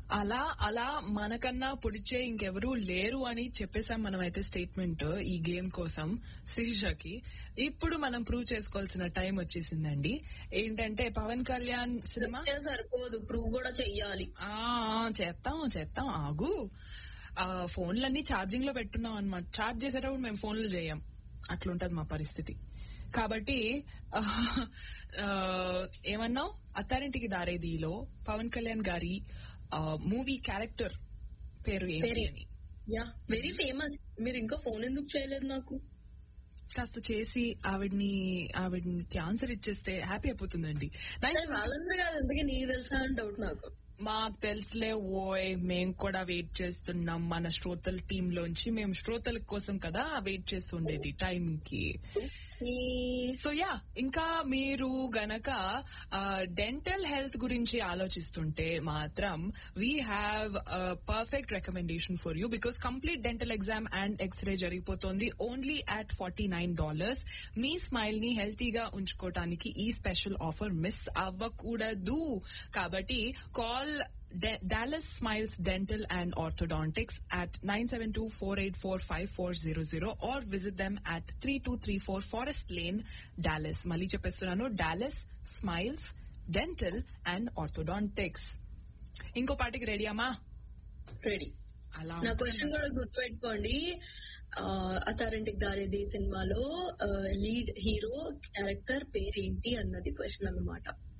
అలా అలా మనకన్నా పుడిచే ఇంకెవరూ లేరు అని చెప్పేశాం మనం అయితే స్టేట్మెంట్ ఈ గేమ్ కోసం శిరీషకి ఇప్పుడు మనం ప్రూవ్ చేసుకోవాల్సిన టైం వచ్చేసిందండి ఏంటంటే పవన్ కళ్యాణ్ సినిమా చెప్తే సరిపోదు ప్రూవ్ కూడా చెయ్యాలి ఆ చేస్తాం చేస్తాం ఆగు ఆ ఫోన్లన్నీ ఛార్జింగ్ లో పెట్టున్నాం అనమాట ఛార్జ్ చేసేటప్పుడు మేము ఫోన్లు చేయం అట్లుంటది మా పరిస్థితి కాబట్టి ఆ, ఆ, ఏమన్నావు అత్తారింటికి దారేదిలో పవన్ కళ్యాణ్ గారి మూవీ క్యారెక్టర్ పేరు ఏంటి పేరు అని యా వెరీ ఫేమస్ మీరు ఇంకా ఫోన్ ఎందుకు చేయలేదు నాకు కాస్త చేసి ఆవిడ్ని ఆవిడ్కి ఆన్సర్ ఇచ్చేస్తే హ్యాపీ అయిపోతుందండి నైస్ అసలు వాళ్ళందరూ కాదు అందుకే నీకు తెలుసా అని డౌట్ నాకు మాకు తెలుసులే ఓయ్ మేం కూడా వెయిట్ చేస్తున్నాం మన శ్రోతల టీం లోంచి మేము శ్రోతల కోసం కదా వెయిట్ చేస్తుండేది టైం కి సో యా ఇంకా మీరు గనక డెంటల్ హెల్త్ గురించి ఆలోచిస్తుంటే మాత్రం we have perfect recommendation for you because complete dental exam and x-ray జరిగిపోతుంది only at forty nine dollars మీ స్మైల్ ని హెల్తీగా ఉంచుకోవటానికి ఈ స్పెషల్ ఆఫర్ మిస్ అవ్వకూడదు కాబట్టి call Dallas Smiles Dental and Orthodontics at 972-484-5400 or visit them at 3234 Forest Lane, Dallas. మళ్ళీ చెప్పేస్తున్నాను Dallas Smiles dental and orthodontics ఇంకో పాటికి రెడీ అమ్మా రెడీ అలా నా క్వశ్చన్ కూడా గుర్తుపెట్టుకోండి ఆ, అతారింటికి దారేది సినిమాలో లీడ్ హీరో క్యారెక్టర్ పేరేంటి అన్నది క్వశ్చన్ అన్నమాట